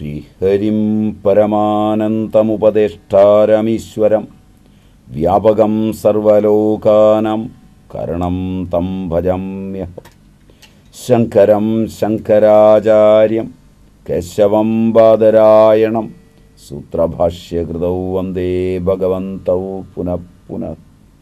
ശ്രീഹരിം പരമാനന്തമുപദേഷ്ടാരമീശ്വരം വ്യാപകം സർവലോകാനം കരണം തം ഭജമ്യഹം ശങ്കരം ശങ്കരാചാര്യം കേശവം ബാദരായണം സൂത്രഭാഷ്യകൃതൗ വന്ദേ ഭഗവന്തൗ പുനഃ പുനഃ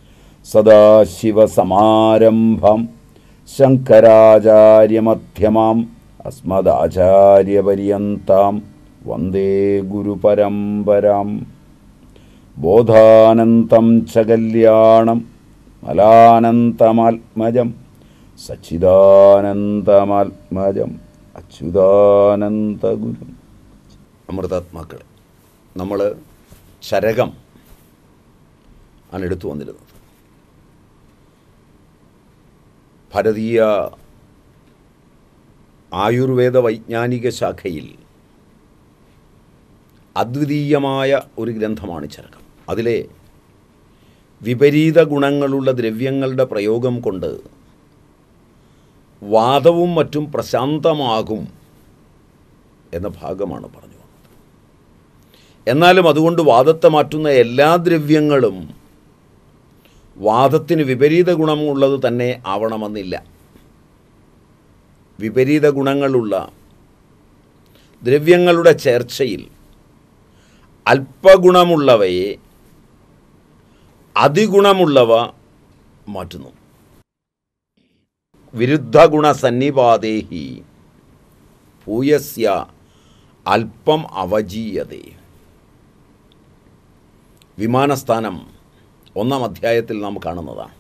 സദാശിവസമാരംഭം ശങ്കരാചാര്യമധ്യമാം അസ്മദാചാര്യപര്യന്താം വന്ദേ ഗുരുപരമ്പരാം ബോധാനന്തം ച കല്യാണം മലാനന്തമാത്മജം സച്ചിദാനന്ദമാത്മജം അച്യുതാനന്ദഗുരു അമൃതാത്മാക്കളെ നമ്മൾ ചരകം ആണ് എടുത്തു വന്നിരുന്നത് ഭാരതീയ ആയുർവേദ വൈജ്ഞാനിക ശാഖയിൽ അദ്വിതീയമായ ഒരു ഗ്രന്ഥമാണ് ചരകം അതിലെ വിപരീത ഗുണങ്ങളുള്ള ദ്രവ്യങ്ങളുടെ പ്രയോഗം കൊണ്ട് വാദവും മറ്റും പ്രശാന്തമാകും എന്ന ഭാഗമാണ് പറഞ്ഞു വന്നത് എന്നാലും അതുകൊണ്ട് വാദത്തെ മാറ്റുന്ന എല്ലാ ദ്രവ്യങ്ങളും വാദത്തിന് വിപരീത ഗുണമുള്ളത് തന്നെ ആവണമെന്നില്ല വിപരീത ഗുണങ്ങളുള്ള ദ്രവ്യങ്ങളുടെ ചേർച്ചയിൽ അല്പഗുണമുള്ളവയെ അതിഗുണമുള്ളവ മാറ്റുന്നു വിരുദ്ധഗുണ സന്നിപാതേഹി ഭൂയസ്യ അല്പം അവജീയതേ വിമാനസ്ഥാനം ഒന്നാം അധ്യായത്തിൽ നാം കാണുന്നതാണ്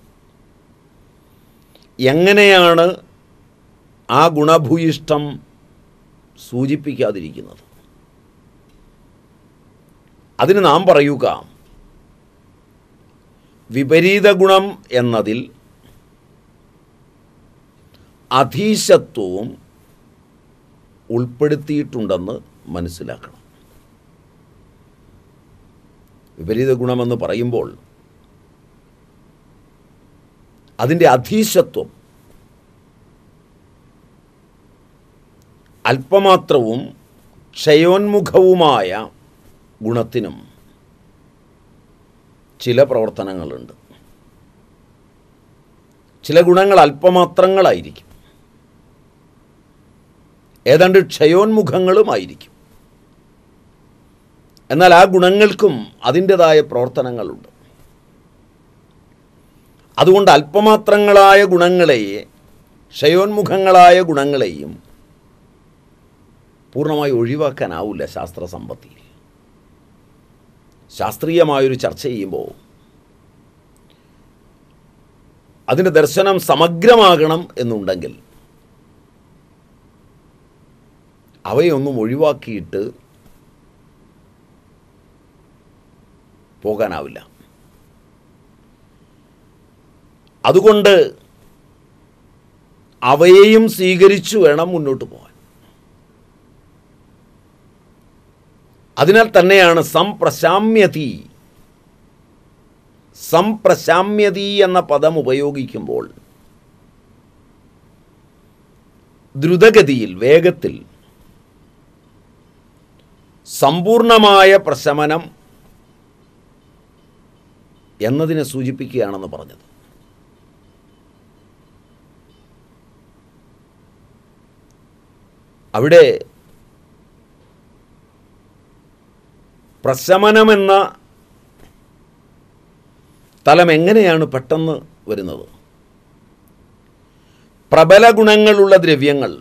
എങ്ങനെയാണ് ആ ഗുണഭൂയിഷ്ടം സൂചിപ്പിക്കാതിരിക്കുന്നത് അതിന് നാം പറയുക വിപരീത ഗുണം എന്നതിൽ അധീശത്വവും ഉൾപ്പെടുത്തിയിട്ടുണ്ടെന്ന് മനസ്സിലാക്കണം വിപരീത ഗുണമെന്ന് പറയുമ്പോൾ അതിൻ്റെ അധീശത്വം അല്പമാത്രവും ക്ഷയോന്മുഖവുമായ ഗുണത്തിനും ചില പ്രവർത്തനങ്ങളുണ്ട് ചില ഗുണങ്ങൾ അല്പമാത്രങ്ങളായിരിക്കും ഏതാണ്ട് ക്ഷയോന്മുഖങ്ങളുമായിരിക്കും എന്നാൽ ആ ഗുണങ്ങൾക്കും അതിൻ്റെതായ പ്രവർത്തനങ്ങളുണ്ട് അതുകൊണ്ട് അല്പമാത്രങ്ങളായ ഗുണങ്ങളെയെ ക്ഷയോന്മുഖങ്ങളായ ഗുണങ്ങളെയും പൂർണ്ണമായി ഒഴിവാക്കാനാവില്ല ശാസ്ത്ര സമ്പത്തിയിൽ ശാസ്ത്രീയമായൊരു ചർച്ച ചെയ്യുമ്പോൾ അതിൻ്റെ ദർശനം സമഗ്രമാകണം എന്നുണ്ടെങ്കിൽ അവയൊന്നും ഒഴിവാക്കിയിട്ട് പോകാനാവില്ല അതുകൊണ്ട് അവയെയും സ്വീകരിച്ചു വേണം മുന്നോട്ട് പോകാൻ അതിനാൽ തന്നെയാണ് സംപ്രശാമ്യതി സംപ്രശാമ്യതി എന്ന പദം ഉപയോഗിക്കുമ്പോൾ ദ്രുതഗതിയിൽ വേഗത്തിൽ സമ്പൂർണമായ പ്രശമനം എന്നതിനെ സൂചിപ്പിക്കുകയാണെന്ന് പറഞ്ഞത് അവിടെ പ്രശമനമെന്ന തലം എങ്ങനെയാണ് പെട്ടെന്ന് വരുന്നത് പ്രബല ഗുണങ്ങളുള്ള ദ്രവ്യങ്ങൾ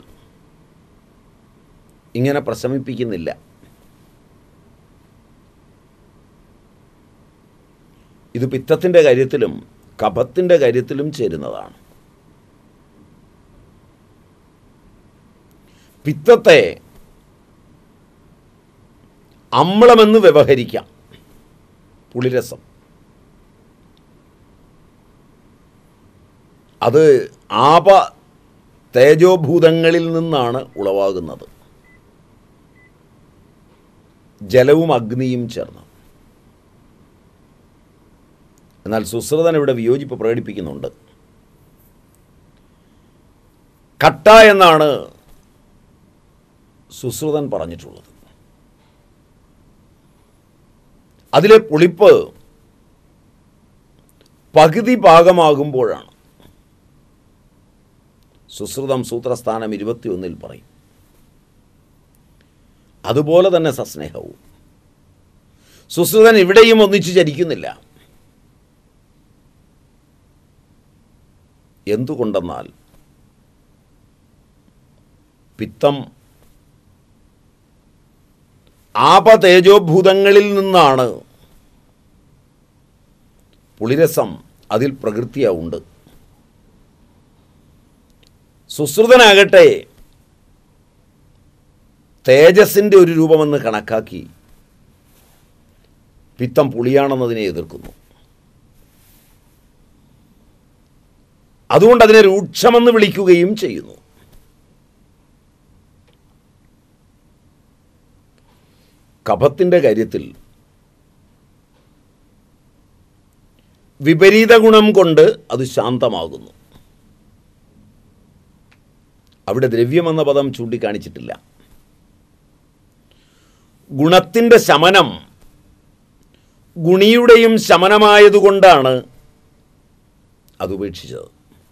ഇങ്ങനെ പ്രശമിപ്പിക്കുന്നില്ല ഇത് പിത്തത്തിൻ്റെ കാര്യത്തിലും കഫത്തിൻ്റെ കാര്യത്തിലും ചേരുന്നതാണ് പിത്തത്തെ അമ്ലമെന്ന് വ്യവഹരിക്കാം പുളിരസം അത് ആപ തേജോഭൂതങ്ങളിൽ നിന്നാണ് ഉളവാകുന്നത് ജലവും അഗ്നിയും ചേർന്ന് എന്നാൽ സുശ്രുതൻ ഇവിടെ വിയോജിപ്പ് പ്രകടിപ്പിക്കുന്നുണ്ട് കട്ട എന്നാണ് സുശ്രുതൻ പറഞ്ഞിട്ടുള്ളത് അതിലെ പുളിപ്പ് പകുതി ഭാഗമാകുമ്പോഴാണ് സുശ്രുതം സൂത്രസ്ഥാനം ഇരുപത്തിയൊന്നിൽ പറയും അതുപോലെ തന്നെ സസ്നേഹവും സുശ്രുതൻ ഇവിടെയും ഒന്നിച്ചു ചരിക്കുന്നില്ല എന്തുകൊണ്ടെന്നാൽ പിത്തം ആപതേജോഭൂതങ്ങളിൽ നിന്നാണ് പുളിരസം അതിൽ പ്രകൃതിയാവുണ്ട് സുശ്രുതനാകട്ടെ തേജസ്സിൻ്റെ ഒരു രൂപമെന്ന് കണക്കാക്കി പിത്തം പുളിയാണെന്നതിനെ എതിർക്കുന്നു അതുകൊണ്ട് അതിനെ രൂക്ഷമെന്ന് വിളിക്കുകയും ചെയ്യുന്നു കഫത്തിൻ്റെ കാര്യത്തിൽ വിപരീത ഗുണം കൊണ്ട് അത് ശാന്തമാകുന്നു അവിടെ ദ്രവ്യമെന്ന പദം ചൂണ്ടിക്കാണിച്ചിട്ടില്ല ഗുണത്തിൻ്റെ ശമനം ഗുണിയുടെയും ശമനമായതുകൊണ്ടാണ് അത് ഉപേക്ഷിച്ചത്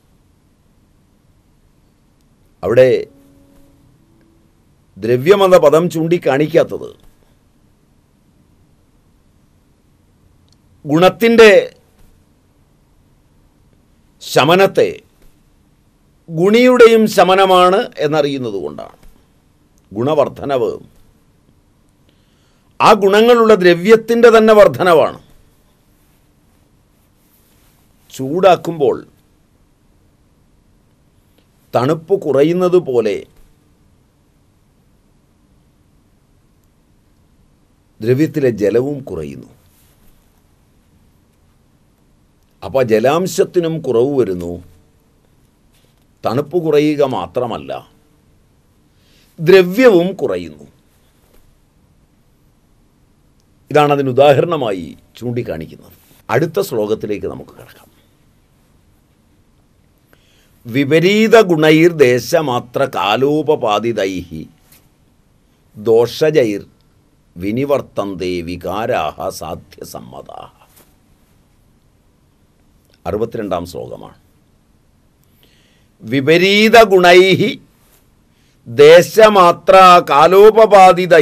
അവിടെ ദ്രവ്യമെന്ന പദം ചൂണ്ടിക്കാണിക്കാത്തത് ഗുണത്തിൻ്റെ ശമനത്തെ ഗുണിയുടെയും ശമനമാണ് എന്നറിയുന്നത് കൊണ്ടാണ് ഗുണവർദ്ധനവ് ആ ഗുണങ്ങളുള്ള ദ്രവ്യത്തിൻ്റെ തന്നെ വർധനവാണ് ചൂടാക്കുമ്പോൾ തണുപ്പ് കുറയുന്നത് പോലെ ദ്രവ്യത്തിലെ ജലവും കുറയുന്നു അപ്പോൾ ജലാംശത്തിനും കുറവ് വരുന്നു തണുപ്പ് കുറയുക മാത്രമല്ല ദ്രവ്യവും കുറയുന്നു ഇതാണ് അതിന് ഉദാഹരണമായി ചൂണ്ടിക്കാണിക്കുന്നത് അടുത്ത ശ്ലോകത്തിലേക്ക് നമുക്ക് കിടക്കാം വിപരീത ഗുണൈർ ദേശമാത്ര കാലോപപാതിതൈ ദോഷജൈർ വിനിവർത്തന്തേ വികാരാഹ സാധ്യസമ്മതാ അറുപത്തിരണ്ടാം ശ്ലോകമാണ് വിപരീത ഗുണൈ ദേശമാത്ര കാലോപപാതിതൈ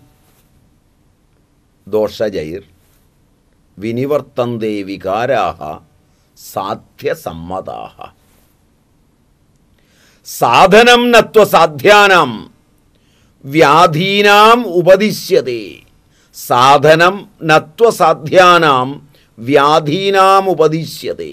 ദോഷജൈർ വിനിവർത്തന്തേ വികാരാഹ സാധ്യസമ്മതാഹ സാധനം നത്വസാധ്യാനാം വ്യാധീനാം ഉപദിശ്യതേ സാധനം നത്വസാധ്യാനാം വ്യാധീനാം ഉപദിശ്യതേ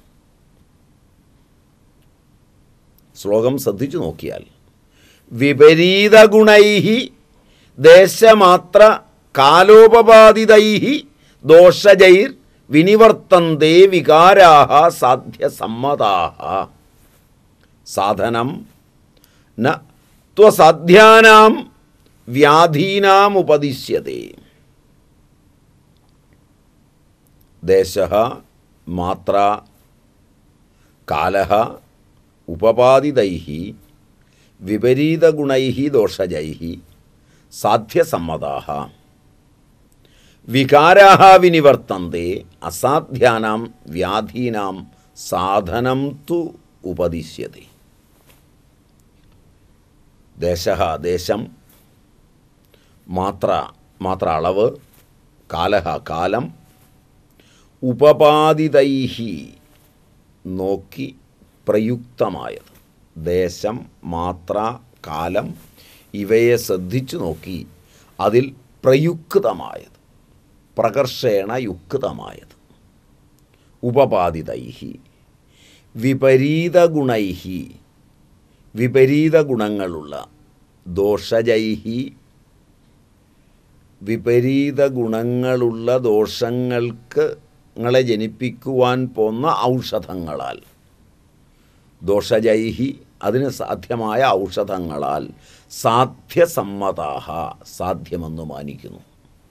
ശ്ലോകം ശ്രദ്ധിച്ചു നോക്കിയാൽ വിപരീത ഗുണൈ ദേശമാത്ര കാലോപപാതിതൈ ദോഷജൈർ വിനിവർത്തന്തേ വികാരാഹ സാധ്യസമ്മതാഹ സാധനം ന ത്വസാധ്യാനാം വ്യാധീനാം ഉപദിശ്യതേ ദേശ മാത്ര കാല ഉപപാദിതൈ വിപരീതഗുണൈ ദോഷജൈ സാധ്യസമ്മതാ വികാരാ വിനിവർത്തന്തെ അസാധ്യാനാം വ്യാധീനാം സാധനം തു ഉപദിശ്യത്തെ ദേശ ദേശം മാത്ര മാത്ര അളവ് കാല കാലം ഉപപാദിതൈ നോക്കി പ്രയുക്തമായത് ദേശം മാത്ര കാലം ഇവയെ ശ്രദ്ധിച്ചു നോക്കി അതിൽ പ്രയുക്തമായത് പ്രകർഷേണ യുക്തമായത് ഉപപാദിതൈ വിപരീത ഗുണൈ വിപരീത ഗുണങ്ങളുള്ള ദോഷജൈഹി വിപരീത ഗുണങ്ങളുള്ള ദോഷങ്ങൾക്ക് ങ്ങളെ ജനിപ്പിക്കുവാൻ പോന്ന ഔഷധങ്ങളാൽ ദോഷജൈഹി അതിന് സാധ്യമായ ഔഷധങ്ങളാൽ സാധ്യസമ്മതാഹ സാധ്യമെന്ന് മാനിക്കുന്നു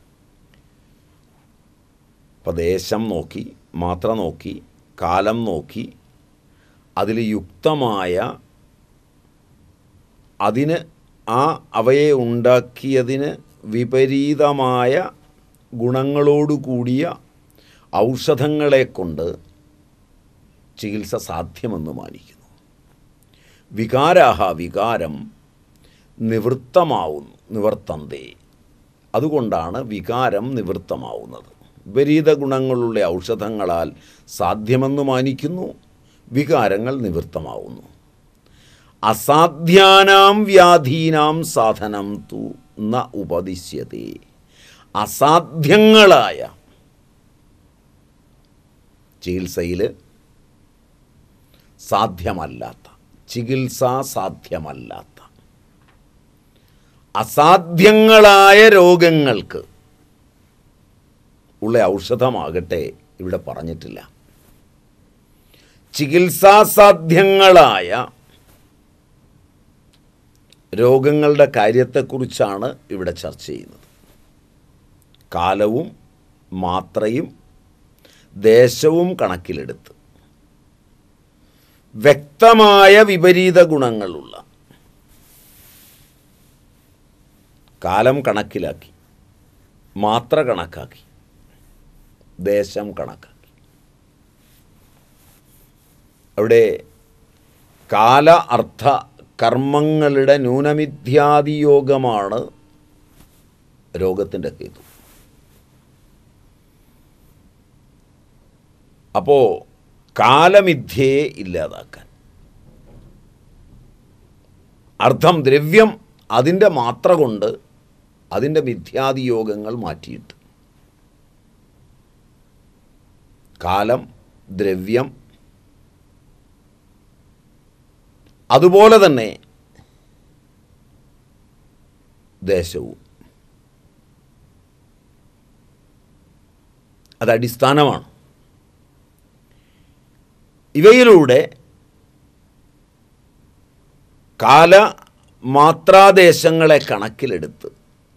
അപ്പം ദേശം നോക്കി മാത്ര നോക്കി കാലം നോക്കി അതിൽ യുക്തമായ അതിന് ആ അവയെ ഉണ്ടാക്കിയതിന് വിപരീതമായ ഗുണങ്ങളോടു കൂടിയ ഔഷധങ്ങളെ കൊണ്ട് ചികിത്സ സാധ്യമെന്ന് മാനിക്കുന്നു വികാരാഹ വികാരം നിവൃത്തമാവുന്നു നിവർത്തന്തേ അതുകൊണ്ടാണ് വികാരം നിവൃത്തമാവുന്നത് വിപരീത ഗുണങ്ങളുള്ള ഔഷധങ്ങളാൽ സാധ്യമെന്ന് മാനിക്കുന്നു വികാരങ്ങൾ നിവൃത്തമാവുന്നു അസാധ്യാനാം വ്യാധീനാം സാധനം തു ന ഉപദിശ്യത്തെ അസാധ്യങ്ങളായ ചികിത്സയിൽ സാധ്യമല്ലാത്ത ചികിത്സാ സാധ്യമല്ലാത്ത അസാധ്യങ്ങളായ രോഗങ്ങൾക്ക് ഉള്ള ഔഷധമാകട്ടെ ഇവിടെ പറഞ്ഞിട്ടില്ല ചികിത്സാസാധ്യങ്ങളായ രോഗങ്ങളുടെ കാര്യത്തെക്കുറിച്ചാണ് ഇവിടെ ചർച്ച ചെയ്യുന്നത് കാലവും മാത്രയും ദേശവും കണക്കിലെടുത്ത് വ്യക്തമായ വിപരീത ഗുണങ്ങളുള്ള കാലം കണക്കിലാക്കി മാത്ര കണക്കാക്കി ദേശം കണക്കാക്കി അവിടെ കാല അർത്ഥ കർമ്മങ്ങളുടെ ന്യൂനമിഥ്യാദിയോഗമാണ് രോഗത്തിൻ്റെ ഹേതു അപ്പോൾ കാലമിഥ്യയെ ഇല്ലാതാക്കാൻ അർത്ഥം ദ്രവ്യം അതിൻ്റെ മാത്ര കൊണ്ട് അതിൻ്റെ മിഥ്യാദിയോഗങ്ങൾ മാറ്റിയിട്ട് കാലം ദ്രവ്യം അതുപോലെ തന്നെ ദേശവും അത് അടിസ്ഥാനമാണ് ഇവയിലൂടെ കാല മാത്രാദേശങ്ങളെ കണക്കിലെടുത്ത്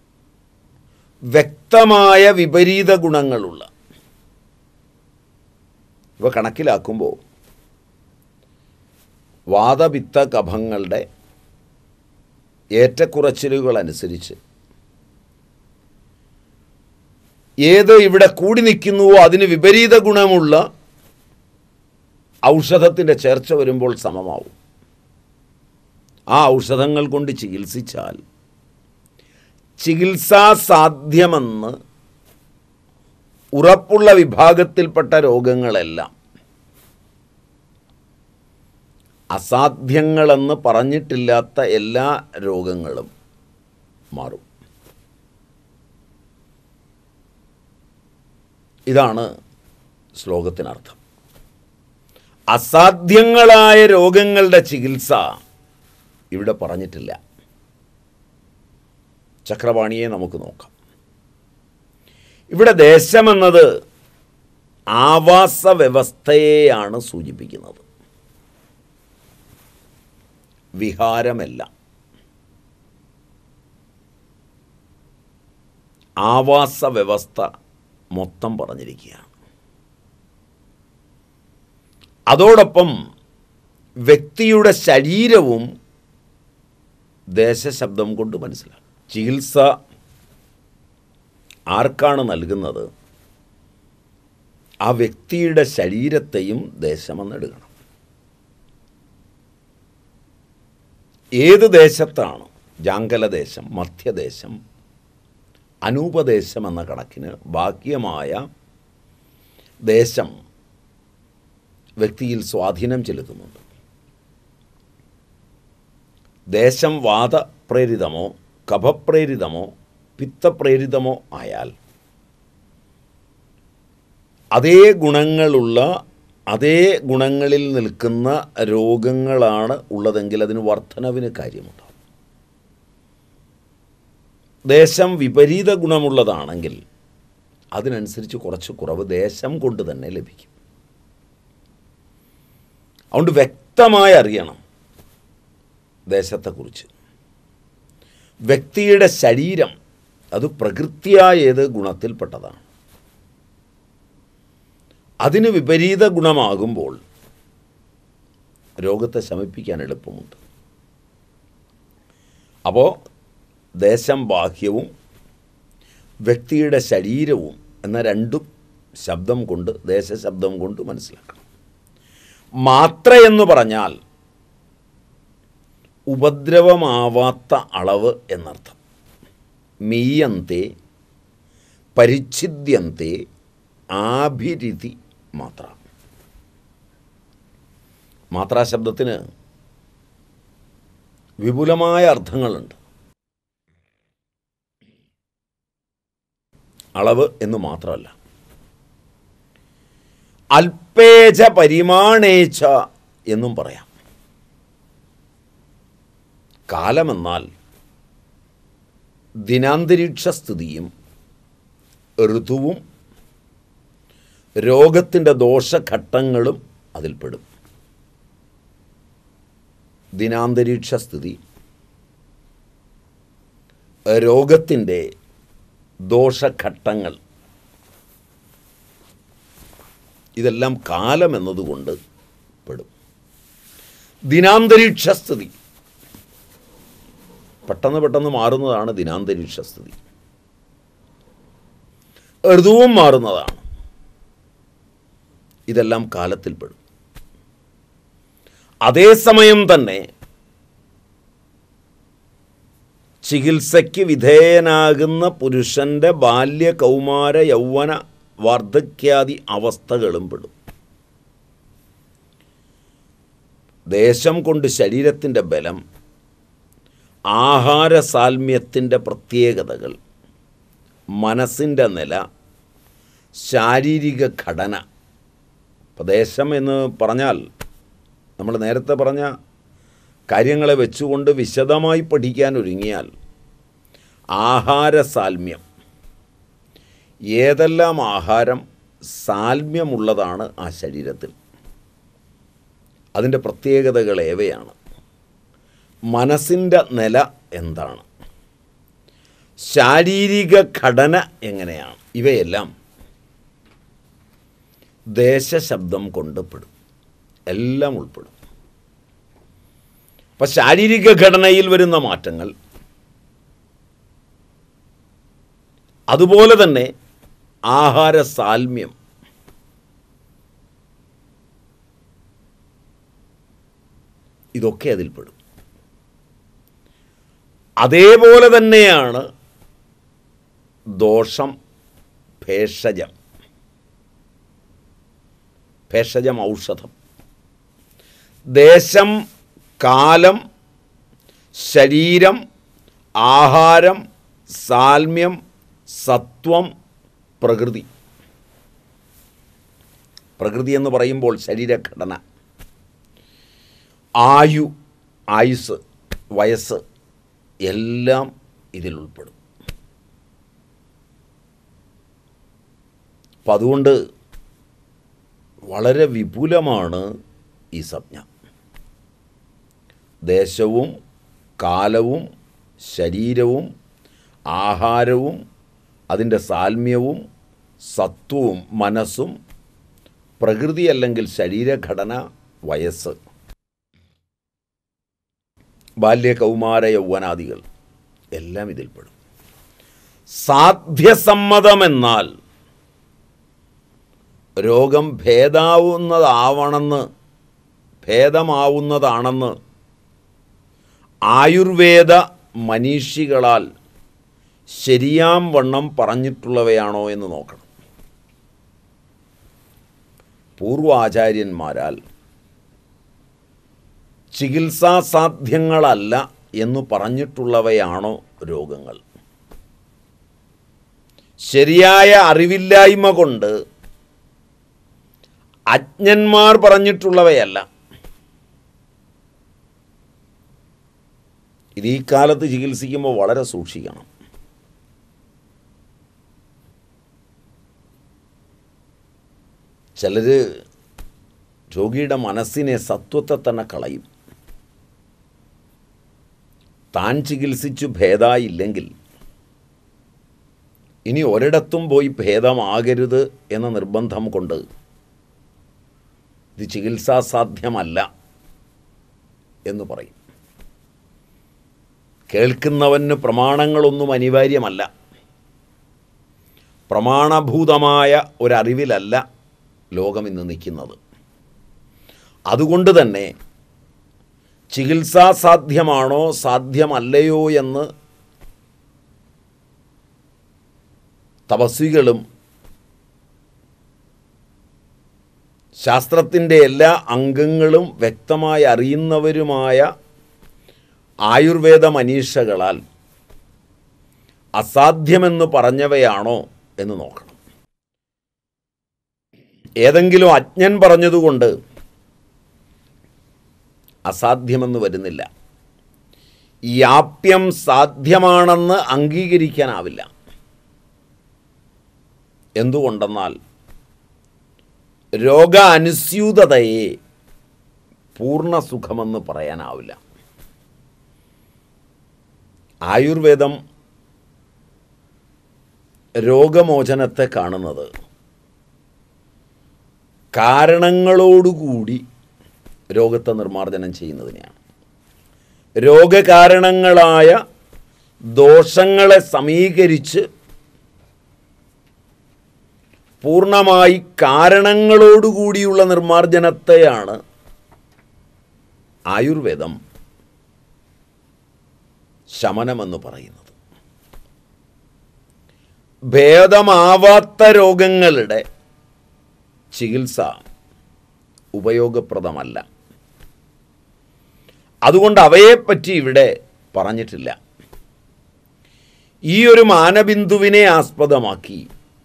വ്യക്തമായ വിപരീത ഗുണങ്ങളുള്ള ഇവ കണക്കിലാക്കുമ്പോൾ വാദപിത്ത കഫങ്ങളുടെ ഏറ്റക്കുറച്ചിലുകൾ അനുസരിച്ച് ഏത് ഇവിടെ കൂടി നിൽക്കുന്നുവോ അതിന് വിപരീത ഗുണമുള്ള ഔഷധത്തിൻ്റെ ചേർച്ച വരുമ്പോൾ സമമാവും ആ ഔഷധങ്ങൾ കൊണ്ട് ചികിത്സിച്ചാൽ ചികിത്സാ സാധ്യമെന്ന് ഉറപ്പുള്ള വിഭാഗത്തിൽപ്പെട്ട രോഗങ്ങളെല്ലാം അസാധ്യങ്ങളെന്ന് പറഞ്ഞിട്ടില്ലാത്ത എല്ലാ രോഗങ്ങളും മാറും ഇതാണ് ശ്ലോകത്തിനർത്ഥം അസാധ്യങ്ങളായ രോഗങ്ങളുടെ ചികിത്സ ഇവിടെ പറഞ്ഞിട്ടില്ല ചക്രവാണിയെ നമുക്ക് നോക്കാം ഇവിടെ ദേശമെന്നത് ആവാസ വ്യവസ്ഥയെയാണ് സൂചിപ്പിക്കുന്നത് വിഹാരമല്ല ആവാസ വ്യവസ്ഥ മൊത്തം പറഞ്ഞിരിക്കുകയാണ് അതോടൊപ്പം വ്യക്തിയുടെ ശരീരവും ദേശശബ്ദം കൊണ്ട് മനസ്സിലാക്കും ചികിത്സ ആർക്കാണ് നൽകുന്നത് ആ വ്യക്തിയുടെ ശരീരത്തെയും ദേശമെന്നെടുക്കണം ഏത് ദേശത്താണ് ജാങ്കലദേശം മധ്യദേശം അനൂപദേശം എന്ന കണക്കിന് ബാഹ്യമായ ദേശം വ്യക്തിയിൽ സ്വാധീനം ചെലുത്തുന്നുണ്ട് ദേശം വാദപ്രേരിതമോ കഫപ്രേരിതമോ പിത്തപ്രേരിതമോ ആയാൽ അതേ ഗുണങ്ങളുള്ള അതേ ഗുണങ്ങളിൽ നിൽക്കുന്ന രോഗങ്ങളാണ് ഉള്ളതെങ്കിൽ അതിന് വർധനവിന് കാര്യമുണ്ടാവും ദേശം വിപരീത ഗുണമുള്ളതാണെങ്കിൽ അതിനനുസരിച്ച് കുറച്ച് കുറവ് ദേശം കൊണ്ട് തന്നെ ലഭിക്കും അതുകൊണ്ട് വ്യക്തമായി അറിയണം ദേശത്തെക്കുറിച്ച് വ്യക്തിയുടെ ശരീരം അത് പ്രകൃതിയായ ഏത് ഗുണത്തിൽപ്പെട്ടതാണ് അതിന് വിപരീത ഗുണമാകുമ്പോൾ രോഗത്തെ ശമിപ്പിക്കാൻ എളുപ്പമുണ്ട് അപ്പോൾ ദേശം ബാഹ്യവും വ്യക്തിയുടെ ശരീരവും എന്ന രണ്ടും ശബ്ദം കൊണ്ട് ദേശശബ്ദം കൊണ്ട് മനസ്സിലാക്കണം മാത്ര എന്ന് പറഞ്ഞാൽ ഉപദ്രവമാവാത്ത അളവ് എന്നർത്ഥം മീയന്തെ പരിച്ഛിദ്യന്തെ ആഭിരിതി മാത്ര മാത്രാശബ്ദത്തിന് വിപുലമായ അർത്ഥങ്ങളുണ്ട് അളവ് എന്ന് മാത്രമല്ല അല്പേച പരിമാണേച്ച എന്നും പറയാം കാലമെന്നാൽ ദിനാന്തരീക്ഷ സ്ഥിതിയും ഋതുവും രോഗത്തിൻ്റെ ദോഷഘട്ടങ്ങളും അതിൽപ്പെടും ദിനാന്തരീക്ഷ സ്ഥിതി രോഗത്തിൻ്റെ ദോഷഘട്ടങ്ങൾ ഇതെല്ലാം കാലം എന്നതുകൊണ്ട് പെടും ദിനാന്തരീക്ഷ സ്ഥിതി പെട്ടെന്ന് പെട്ടെന്ന് മാറുന്നതാണ് ദിനാന്തരീക്ഷ സ്ഥിതി ഋതുവും മാറുന്നതാണ് ഇതെല്ലാം കാലത്തിൽപ്പെടും അതേസമയം തന്നെ ചികിത്സയ്ക്ക് വിധേയനാകുന്ന പുരുഷൻ്റെ ബാല്യ കൗമാര യൗവന വാർദ്ധക്യാദി അവസ്ഥകളും പെടും ദേശം കൊണ്ട് ശരീരത്തിൻ്റെ ബലം ആഹാര സാൽമ്യത്തിൻ്റെ പ്രത്യേകതകൾ മനസ്സിൻ്റെ നില ശാരീരിക ഘടന അപ്പോൾ ദേശം എന്ന് പറഞ്ഞാൽ നമ്മൾ നേരത്തെ പറഞ്ഞ കാര്യങ്ങളെ വെച്ചുകൊണ്ട് വിശദമായി പഠിക്കാൻ ഒരുങ്ങിയാൽ ആഹാര സാൽമ്യം ഏതെല്ലാം ആഹാരം സാൽമ്യമുള്ളതാണ് ആ ശരീരത്തിൽ അതിൻ്റെ പ്രത്യേകതകൾ ഏവയാണ് മനസ്സിൻ്റെ നില എന്താണ് ശാരീരിക ഘടന എങ്ങനെയാണ് ഇവയെല്ലാം ദേശശബ്ദം കൊണ്ട് പെടും എല്ലാം ഉൾപ്പെടും അപ്പം ശാരീരിക ഘടനയിൽ വരുന്ന മാറ്റങ്ങൾ അതുപോലെ തന്നെ ആഹാര സാൽമ്യം ഇതൊക്കെ അതിൽപ്പെടും അതേപോലെ തന്നെയാണ് ദോഷം ഭേഷജം ഭേഷജം ഔഷധം ദേശം കാലം ശരീരം ആഹാരം സാൽമ്യം സത്വം പ്രകൃതി പ്രകൃതി എന്ന് പറയുമ്പോൾ ശരീരഘടന ആയു ആയുസ് വയസ്സ് എല്ലാം ഇതിൽ ഉൾപ്പെടും അപ്പം അതുകൊണ്ട് വളരെ വിപുലമാണ് ഈ സംജ്ഞ ദേശവും കാലവും ശരീരവും ആഹാരവും അതിൻ്റെ സാൽമ്യവും സത്വവും മനസ്സും പ്രകൃതി അല്ലെങ്കിൽ ശരീരഘടന വയസ്സ് ബാല്യ കൗമാര യൗവനാദികൾ എല്ലാം ഇതിൽപ്പെടും സാധ്യസമ്മതമെന്നാൽ രോഗം ഭേദാവുന്നതാവണമെന്ന് ഭേദമാവുന്നതാണെന്ന് ആയുർവേദ മനീഷികളാൽ ശരിയാം വണ്ണം പറഞ്ഞിട്ടുള്ളവയാണോ എന്ന് നോക്കണം പൂർവാചാര്യന്മാരാൽ ചികിത്സാസാധ്യങ്ങളല്ല എന്ന് പറഞ്ഞിട്ടുള്ളവയാണോ രോഗങ്ങൾ ശരിയായ അറിവില്ലായ്മ കൊണ്ട് അജ്ഞന്മാർ പറഞ്ഞിട്ടുള്ളവയല്ല ഇത് ഈ കാലത്ത് ചികിത്സിക്കുമ്പോൾ വളരെ സൂക്ഷിക്കണം ചിലർ രോഗിയുടെ മനസ്സിനെ സത്വത്തെ തന്നെ കളയും താൻ ചികിത്സിച്ചു ഭേദമായില്ലെങ്കിൽ ഇനി ഒരിടത്തും പോയി ഭേദമാകരുത് എന്ന നിർബന്ധം കൊണ്ട് ഇത് ചികിത്സാസാധ്യമല്ല എന്ന് പറയും കേൾക്കുന്നവന് പ്രമാണങ്ങളൊന്നും അനിവാര്യമല്ല പ്രമാണഭൂതമായ ഒരറിവിലല്ല ലോകം ഇന്ന് നിൽക്കുന്നത് അതുകൊണ്ട് തന്നെ ചികിത്സാ സാധ്യമാണോ സാധ്യമല്ലയോ എന്ന് തപസ്വികളും ശാസ്ത്രത്തിൻ്റെ എല്ലാ അംഗങ്ങളും വ്യക്തമായി അറിയുന്നവരുമായ ആയുർവേദ മനീഷകളാൽ അസാധ്യമെന്ന് പറഞ്ഞവയാണോ എന്ന് നോക്കണം ഏതെങ്കിലും അജ്ഞൻ പറഞ്ഞതുകൊണ്ട് അസാധ്യമെന്ന് വരുന്നില്ല യാപ്യം സാധ്യമാണെന്ന് അംഗീകരിക്കാനാവില്ല എന്തുകൊണ്ടെന്നാൽ രോഗ അനുസ്യൂതതയെ പൂർണ്ണ സുഖമെന്ന് പറയാനാവില്ല ആയുർവേദം രോഗമോചനത്തെ കാണുന്നത് കാരണങ്ങളോടുകൂടി രോഗത്തെ നിർമ്മാർജ്ജനം ചെയ്യുന്നതിനെയാണ് രോഗകാരണങ്ങളായ ദോഷങ്ങളെ സമീകരിച്ച് പൂർണ്ണമായി കാരണങ്ങളോടുകൂടിയുള്ള നിർമ്മാർജ്ജനത്തെയാണ് ആയുർവേദം ശമനമെന്ന് പറയുന്നത് ഭേദമാവാത്ത രോഗങ്ങളുടെ ചികിത്സ ഉപയോഗപ്രദമല്ല അതുകൊണ്ട് അവയെപ്പറ്റി ഇവിടെ പറഞ്ഞിട്ടില്ല ഈ ഒരു മാനബിന്ദുവിനെ ആസ്പദമാക്കി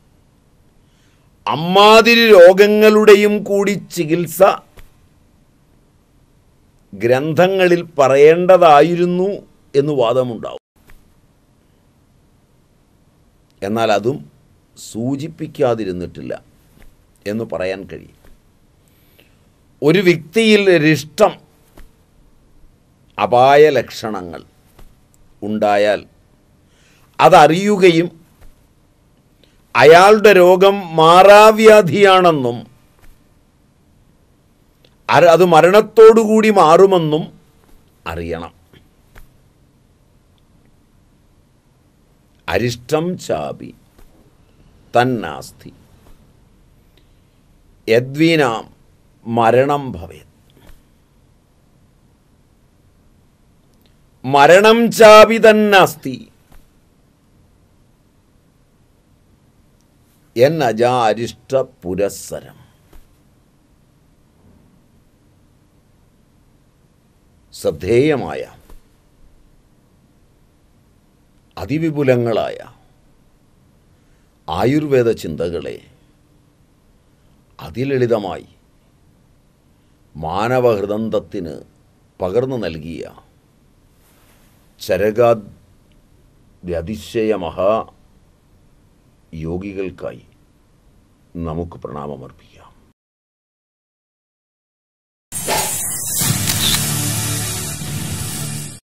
അമ്മാതിരി രോഗങ്ങളുടെയും കൂടി ചികിത്സ ഗ്രന്ഥങ്ങളിൽ പറയേണ്ടതായിരുന്നു എന്ന് വാദമുണ്ടാവും എന്നാൽ അതും സൂചിപ്പിക്കാതിരുന്നിട്ടില്ല എന്ന് പറയാൻ കഴിയും ഒരു വ്യക്തിയിൽ റിഷ്ടം അപായ ലക്ഷണങ്ങൾ ഉണ്ടായാൽ അതറിയുകയും അയാളുടെ രോഗം മാറാവ്യാധിയാണെന്നും അര- അത് മരണത്തോടുകൂടി മാറുമെന്നും അറിയണം അരിഷ്ടം ചാപി തന്നാസ്തി യദ്വീനാം മരണം ഭവേത് മരണം ചാപി തന്നാസ്തി എന്നജാരിഷ്ട പുരസ്സരം ശ്രദ്ധേയമായ അതിവിപുലങ്ങളായ ആയുർവേദ ചിന്തകളെ അതിലളിതമായി മാനവഹൃദന്തത്തിന് പകർന്നു നൽകിയ ചരകാദ്യതിശയ മഹാ യോഗികൾക്കായി നമുക്ക് പ്രണാമമർപ്പിക്കാം